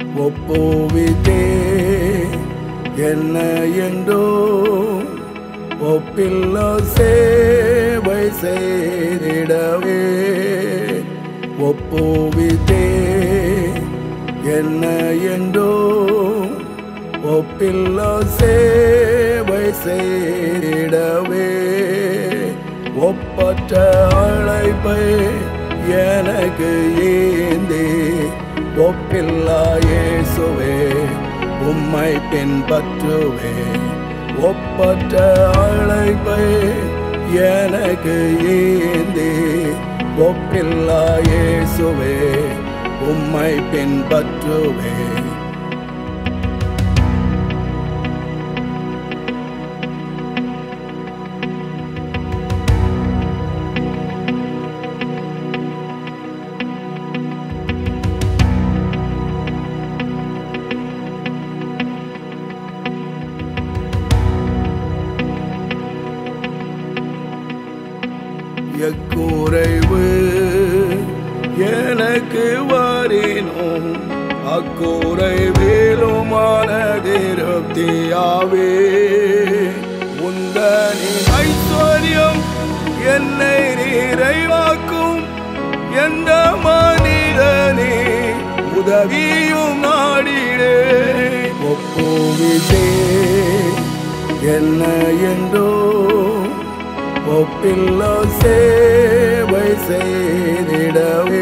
ஒப்புவித்தே என்ன என்றோ ஒப்பில்லா சேவை செய்திடவே ஒப்புவித்தே என்ன என்றோ ஒப்பில்லா சேவை செய்திடவே ஒப்பற்ற அழைப்பை எனக்கு ஏந்தி ஒப்பில்லா இயேசுவே உம்மை பின்பற்றுவே ஒப்பற்ற அழைப்பை எனக்கு ஏந்தி ஒப்பில்லா இயேசுவே உம்மை பின்பற்றுவே எக்குறைவு எனக்கு வாரினோம் அக்குறைவிலுமான திருப்தியாவே உந்தனின் ஐஸ்வர்யம் என்னை நிறைவாக்கும் எந்த மனிதனே உதவியும் நாடிடே ஒப்புவிதே என்ன என்றோ ஒப்பில்லா சேவை செய்திடவே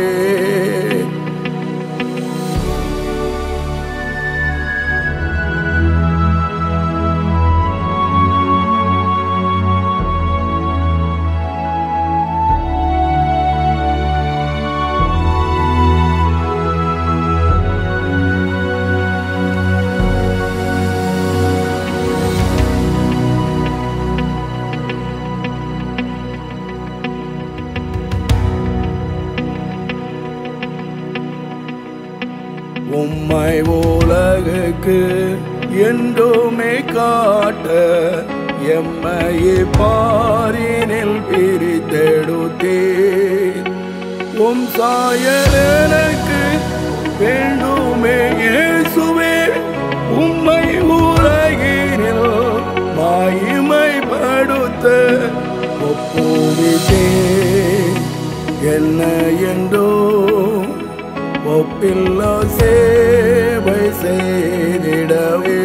உம்மை உலகுக்கு என்றுமே காட்ட எம்மையே பாரினில் பிரித்தெடுத்தே உம் சாயல் எனக்கு வேண்டுமே இயேசுவே உம்மை உலகினில் மாயிமைப்படுத்த ஒப்புவித்தே என்ன என்றோ ஒப்பில்லா சேவை செய்திடவே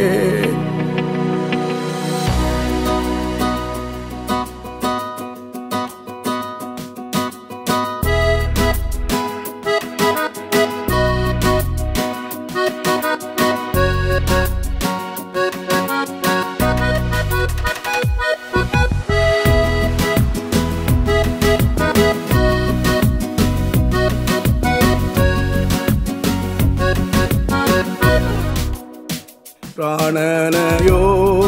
பிராணனையோ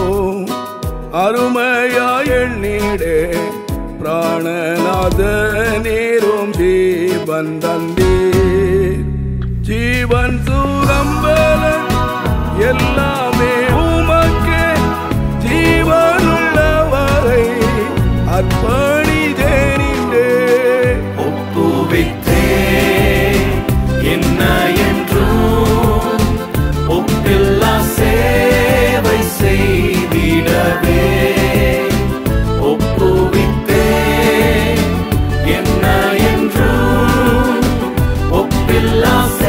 அருமையாய் எண்ணிடே பிராணநாத நீரும் ஜீவன் தந்தீர் ஜீவன் சுகம்பலன் எல்லாமே உமக்கே ஜீவனுள்ளவரை அர்ப்பணிதே நின்றே ஒப்புவித்தே என்ன என்றும் ஒப்பில்லா சேவை செய்திடவே ஒப்புவித்தே என்ன என்றும் ஒப்பில்லா